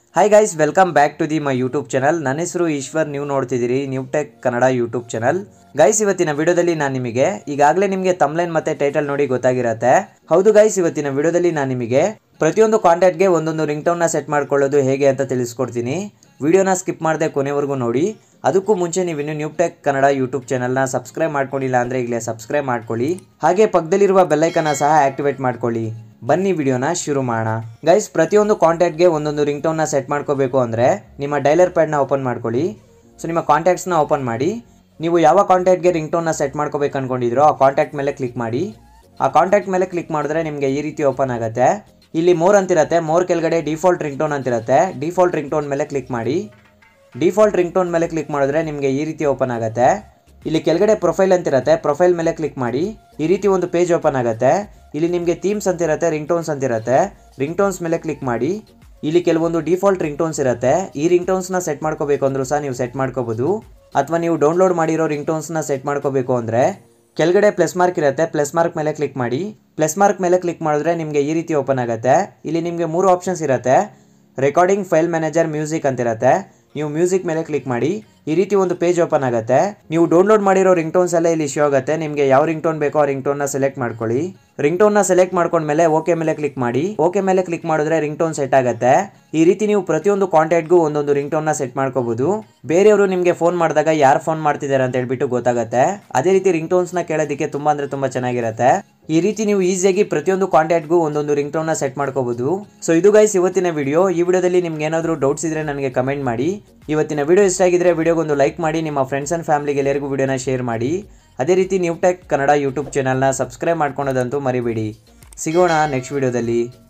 hi guys welcome back to the my YouTube channel ನನ್ನ ಹೆಸರು ಈಶ್ವರ್ ನೀವು ನೋಡ್ತಿದ್ದೀರಿ new tech Kannada YouTube channel guys ಇವತ್ತಿನ ವಿಡಿಯೋದಲ್ಲಿ ನಾನು ನಿಮಗೆ ಈಗಾಗಲೇ ನಿಮಗೆ ತಮ್ಲೈನ್ ಮತ್ತೆ ಟೈಟಲ್ ನೋಡಿ ಗೊತ್ತಾಗಿರತ್ತೆ ಹೌದು ಗೈಸ್ ಇವತ್ತಿನ ವಿಡಿಯೋದಲ್ಲಿ ನಾನು ನಿಮಗೆ ಪ್ರತಿಯೊಂದು ಕಾಂಟ್ಯಾಕ್ಟ್ಗೆ ಒಂದೊಂದು ರಿಂಗ್ ಟೋನ್ನ ಸೆಟ್ ಮಾಡ್ಕೊಳ್ಳೋದು ಹೇಗೆ ಅಂತ ತಿಳಿಸ್ಕೊಡ್ತೀನಿ ವಿಡಿಯೋನ ಸ್ಕಿಪ್ ಮಾಡದೆ ಕೊನೆವರೆಗೂ ನೋಡಿ ಅದಕ್ಕೂ ಮುಂಚೆ ನೀವು ಇನ್ನು ನ್ಯೂ ಟೆಕ್ ಕನ್ನಡ ಯೂಟ್ಯೂಬ್ ಚಾನಲ್ನ ಸಬ್ಸ್ಕ್ರೈಬ್ ಮಾಡ್ಕೊಂಡಿಲ್ಲ ಅಂದರೆ ಈಗಲೇ ಸಬ್ಸ್ಕ್ರೈಬ್ ಮಾಡ್ಕೊಳ್ಳಿ ಹಾಗೆ ಪಕ್ಕದಲ್ಲಿರುವ ಬೆಲ್ಲೈಕನ್ನ ಸಹ ಆಕ್ಟಿವೇಟ್ ಮಾಡ್ಕೊಳ್ಳಿ ಬನ್ನಿ ವಿಡಿಯೋನ ಶುರು ಮಾಡೋಣ ಗೈಸ್ ಪ್ರತಿಯೊಂದು ಕಾಂಟ್ಯಾಕ್ಟ್ಗೆ ಒಂದೊಂದು ರಿಂಗ್ ಟೋನ್ನ ಸೆಟ್ ಮಾಡ್ಕೋಬೇಕು ಅಂದರೆ ನಿಮ್ಮ ಡೈಲರ್ ಪ್ಯಾಡ್ನ ಓಪನ್ ಮಾಡ್ಕೊಳ್ಳಿ ಸೊ ನಿಮ್ಮ ಕಾಂಟ್ಯಾಕ್ಟ್ಸ್ನ ಓಪನ್ ಮಾಡಿ ನೀವು ಯಾವ ಕಾಂಟ್ಯಾಕ್ಟ್ಗೆ ರಿಂಗ್ ಟೋನ್ನ ಸೆಟ್ ಮಾಡ್ಕೋಬೇಕು ಅನ್ಕೊಂಡಿದ್ರೋ ಆ ಕಾಂಟ್ಯಾಕ್ಟ್ ಮೇಲೆ ಕ್ಲಿಕ್ ಮಾಡಿ ಆ ಕಾಂಟ್ಯಾಕ್ಟ್ ಮೇಲೆ ಕ್ಲಿಕ್ ಮಾಡಿದ್ರೆ ನಿಮಗೆ ಈ ರೀತಿ ಓಪನ್ ಆಗುತ್ತೆ ಇಲ್ಲಿ ಮೋರ್ ಅಂತಿರತ್ತೆ ಮೋರ್ ಕೆಳಗಡೆ ಡಿಫಾಲ್ಟ್ ರಿಂಗ್ ಟೋನ್ ಅಂತಿರತ್ತೆ ಡಿಫಾಲ್ಟ್ ರಿಂಗ್ ಟೋನ್ ಮೇಲೆ ಕ್ಲಿಕ್ ಮಾಡಿ ಡಿಫಾಲ್ಟ್ ರಿಂಗ್ ಟೋನ್ ಮೇಲೆ ಕ್ಲಿಕ್ ಮಾಡಿದ್ರೆ ನಿಮಗೆ ಈ ರೀತಿ ಓಪನ್ ಆಗುತ್ತೆ ಇಲ್ಲಿ ಕೆಳಗಡೆ ಪ್ರೊಫೈಲ್ ಅಂತಿರತ್ತೆ ಪ್ರೊಫೈಲ್ ಮೇಲೆ ಕ್ಲಿಕ್ ಮಾಡಿ ಈ ರೀತಿ ಒಂದು ಪೇಜ್ ಓಪನ್ ಆಗುತ್ತೆ ಇಲ್ಲಿ ನಿಮಗೆ ಥೀಮ್ಸ್ ಅಂತಿರತ್ತೆ ರಿಂಗ್ ಟೋನ್ಸ್ ಅಂತಿರತ್ತೆ ರಿಂಗ್ ಟೋನ್ಸ್ ಮೇಲೆ ಕ್ಲಿಕ್ ಮಾಡಿ ಇಲ್ಲಿ ಕೆಲವೊಂದು ಡಿಫಾಲ್ಟ್ ರಿಂಗ್ ಟೋನ್ಸ್ ಇರುತ್ತೆ ಈ ರಿಂಗ್ ಟೋನ್ಸ್ನ ಸೆಟ್ ಮಾಡ್ಕೋಬೇಕು ಅಂದ್ರೂ ಸಹ ನೀವು ಸೆಟ್ ಮಾಡ್ಕೋಬೋದು ಅಥವಾ ನೀವು ಡೌನ್ಲೋಡ್ ಮಾಡಿರೋ ರಿಂಗ್ ಟೋನ್ಸ್ನ ಸೆಟ್ ಮಾಡ್ಕೋಬೇಕು ಅಂದರೆ ಕೆಳಗಡೆ ಪ್ಲಸ್ ಮಾರ್ಕ್ ಇರುತ್ತೆ ಪ್ಲಸ್ ಮಾರ್ಕ್ ಮೇಲೆ ಕ್ಲಿಕ್ ಮಾಡಿ ಪ್ಲಸ್ ಮಾರ್ಕ್ ಮೇಲೆ ಕ್ಲಿಕ್ ಮಾಡಿದ್ರೆ ನಿಮಗೆ ಈ ರೀತಿ ಓಪನ್ ಆಗುತ್ತೆ ಇಲ್ಲಿ ನಿಮಗೆ ಮೂರು ಆಪ್ಷನ್ಸ್ ಇರುತ್ತೆ ರೆಕಾರ್ಡಿಂಗ್ ಫೈಲ್ ಮ್ಯಾನೇಜರ್ ಮ್ಯೂಸಿಕ್ ಅಂತಿರತ್ತೆ ನೀವು ಮ್ಯೂಸಿಕ್ ಮೇಲೆ ಕ್ಲಿಕ್ ಮಾಡಿ ಈ ರೀತಿ ಒಂದು ಪೇಜ್ ಓಪನ್ ಆಗುತ್ತೆ ನೀವು ಡೌನ್ಲೋಡ್ ಮಾಡಿರೋ ರಿಂಗ್ ಟೋನ್ಸ್ ಎಲ್ಲ ಇಲ್ಲಿ ಶೋ ಆಗುತ್ತೆ ನಿಮಗೆ ಯಾವ ರಿಂಗ್ ಟೋನ್ ಬೇಕೋ ಆ ರಿಂಗ್ ಟೋನ್ನ ಸೆಲೆಕ್ಟ್ ಮಾಡ್ಕೊಳ್ಳಿ ರಿಂಗ್ ಟೋನ್ನ ಸೆಲೆಕ್ಟ್ ಮಾಡ್ಕೊಂಡ್ಮೇಲೆ ಓಕೆ ಮೇಲೆ ಕ್ಲಿಕ್ ಮಾಡಿ ಓಕೆ ಮೇಲೆ ಕ್ಲಿಕ್ ಮಾಡಿದ್ರೆ ರಿಂಗ್ ಟೋನ್ ಸೆಟ್ ಆಗುತ್ತೆ ಈ ರೀತಿ ನೀವು ಪ್ರತಿಯೊಂದು ಕಾಂಟ್ಯಾಕ್ಟ್ಗೂ ಒಂದೊಂದು ರಿಂಗ್ ಟೋನ್ನ ಸೆಟ್ ಮಾಡ್ಕೋಬಹುದು ಬೇರೆಯವರು ನಿಮಗೆ ಫೋನ್ ಮಾಡಿದಾಗ ಯಾರು ಫೋನ್ ಮಾಡ್ತಿದ್ದಾರೆ ಅಂತ ಹೇಳ್ಬಿಟ್ಟು ಗೊತ್ತಾಗುತ್ತೆ ಅದೇ ರೀತಿ ರಿಂಗ್ ಟೋನ್ಸ್ನ ಕೇಳೋದಕ್ಕೆ ತುಂಬಾ ಅಂದ್ರೆ ತುಂಬಾ ಚೆನ್ನಾಗಿರುತ್ತೆ ಈ ರೀತಿ ನೀವು ಈಸಿಯಾಗಿ ಪ್ರತಿಯೊಂದು ಕಾಂಟ್ಯಾಕ್ಟ್ಗೂ ಒಂದೊಂದು ರಿಂಗ್ ಟೋನ್ನ ಸೆಟ್ ಮಾಡ್ಕೋಬಹುದು ಸೊ ಇದು ಗೈಸ್ ಇವತ್ತಿನ ವಿಡಿಯೋ ಈ ವಿಡಿಯೋದಲ್ಲಿ ನಿಮ್ಗೆ ಏನಾದರೂ ಡೌಟ್ಸ್ ಇದ್ರೆ ನನಗೆ ಕಮೆಂಟ್ ಮಾಡಿ ಇವತ್ತಿನ ವಿಡಿಯೋ ಇಷ್ಟ ಆಗಿದ್ರೆ ವಿಡಿಯೋಗೊಂದು ಲೈಕ್ ಮಾಡಿ ನಿಮ್ಮ ಫ್ರೆಂಡ್ಸ್ ಆ್ಯಂಡ್ ಫ್ಯಾಮಿಲಿಗೆ ಎಲ್ಲರಿಗೂ ವಿಡಿಯೋನ ಶೇರ್ ಮಾಡಿ ಅದೇ ರೀತಿ ನ್ಯೂ ಟೆಕ್ ಕನ್ನಡ ಯೂಟ್ಯೂಬ್ ಚಾನಲ್ನ ಸಬ್ಸ್ಕ್ರೈಬ್ ಮಾಡ್ಕೊಳೋದಂತೂ ಮರಿಬೇಡಿ ಸಿಗೋಣ ನೆಕ್ಸ್ಟ್ ವಿಡಿಯೋದಲ್ಲಿ